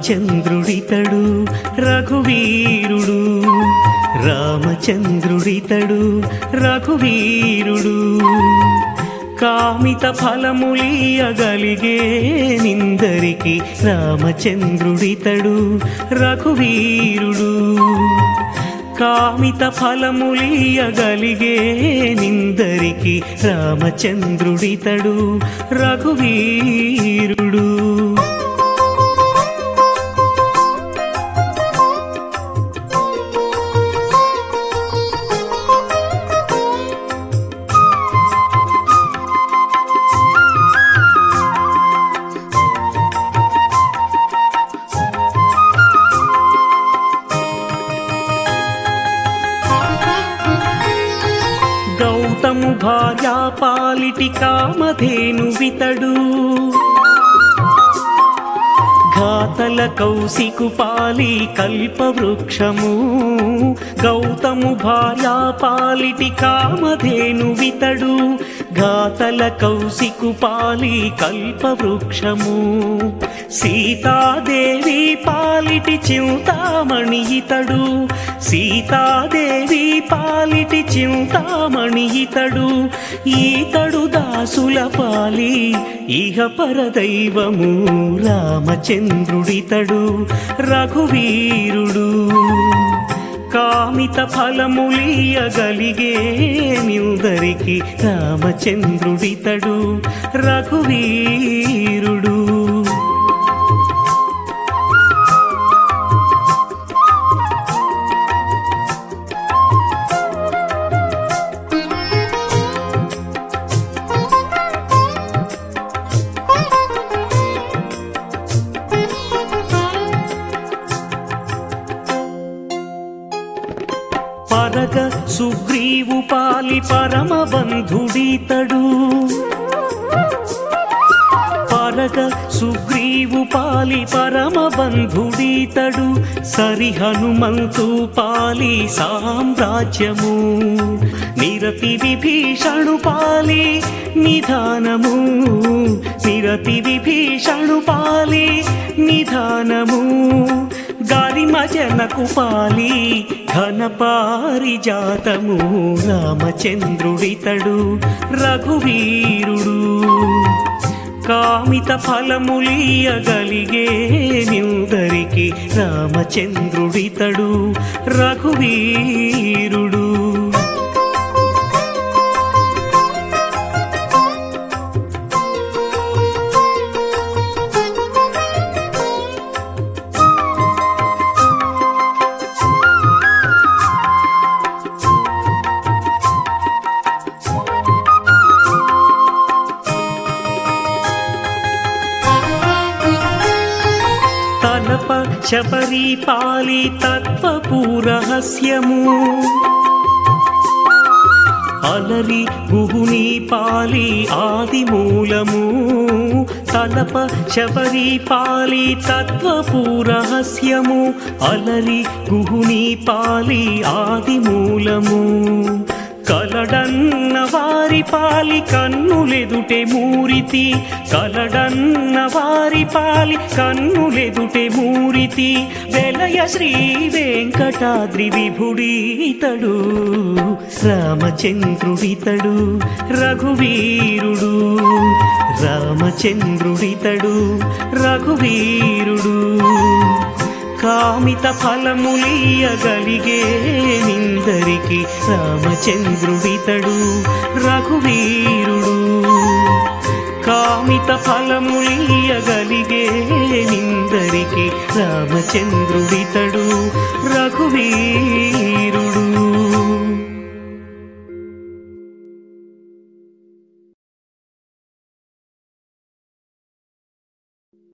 రామచంద్రుడితడు రఘువీరుడు రామచంద్రుడితడు రఘువీరుడు కామిత ఫలములీయగలిగే నిందరికి రామచంద్రుడితడు రఘువీరుడు కామిత ఫలములీయగలిగే నిందరికి రామచంద్రుడితడు రఘువీరుడు గౌతము భార్యా పాలిటి కామధేను వితడు ఘాతల కౌశికు పాలి కల్పవృక్షము గౌతము భార్యా పాలిటి కామధేను వితడు ఘాతల కౌశికు పాలి కల్పవృక్షము సీతాదేవి పాలిటి చింతామణి ఇతడు సీతాదేవి పాలిటి చింతామణి ఇతడు ఈతడు దాసుల పాలి ఇహ పరదైవము రామచంద్రుడితడు రఘువీరుడు కామిత ఫలములీయగలిగే నిందరికి రామచంద్రుడితడు రఘువీరుడు పరగ సుగ్రీవు పాలి పరమ బంధుడితడు పరగ సుగ్రీవు పాలి పరమ బంధుడితడు సరి హనుమంతు పాలి సామ్రాజ్యము నిరతి విభీషణు పాలి నిధానము నిరతి విభీషణు పాలి నిధానము గారిమ జనకు పాలి ఘన పారిజాతము రామచంద్రుడితడు రఘువీరుడు కామిత ఫలములీయగలిగే నిందరికి రామచంద్రుడితడు రఘువీరుడు తలప శబరి పాలి తత్వపూరహస్యము అలరి గుహుని పాలి ఆది మూలము తలప శబరి పాలి తత్వపూరహస్యము అలరి గుహుని పాలి ఆది మూలము కలడన్న వారి పాలి కన్నులెదుటే మూరితి కలడన్న వారి పాలి కన్నులెదుటే మూరితి వెలయ శ్రీ వెంకటాద్రి విభుడీతడు రామచంద్రుడితడు రఘువీరుడు రామచంద్రుడితడు రఘువీరుడు కామిత ఫలములీయగలిగే నిందరికి రామచంద్రుడితడు రఘువీరుడు కామిత ఫలములీయగలిగే నిందరికి రామచంద్రుడితడు రఘువీరుడు